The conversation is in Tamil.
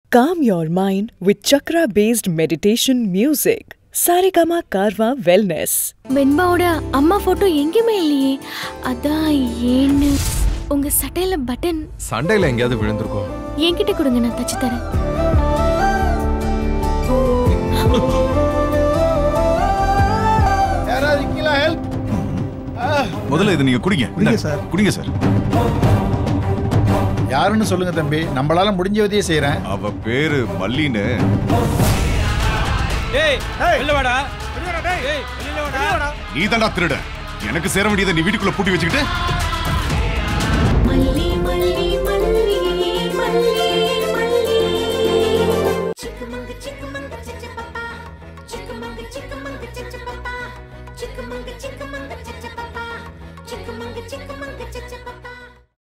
Calm your mind with chakra based meditation music. Saregama Karwa Wellness. வெண்பாவோட அம்மா போட்டோ எங்கேயுமே இல்லையே அதான் ஏன்னு உங்க சட்டையில பட்டன் சண்டையில எங்கேயாவது விழுந்திருக்கோம் என்கிட்ட கொடுங்க நான் தச்சு தரேன் யாராவது இருக்கீங்களா ஹெல்ப் முதல்ல இதை நீங்க குடிங்க குடிங்க இந்தாங்க. சார். குடிங்க சார் யாருன்னு சொல்லுங்க தம்பி நம்மளால முடிஞ்ச உதவியை செய்யறேன் அவ பேரு மல்லின்னு நீ தாண்டா திருட எனக்கு சேர வேண்டியதை நீ வீட்டுக்குள்ள பூட்டி வச்சுக்கிட்டு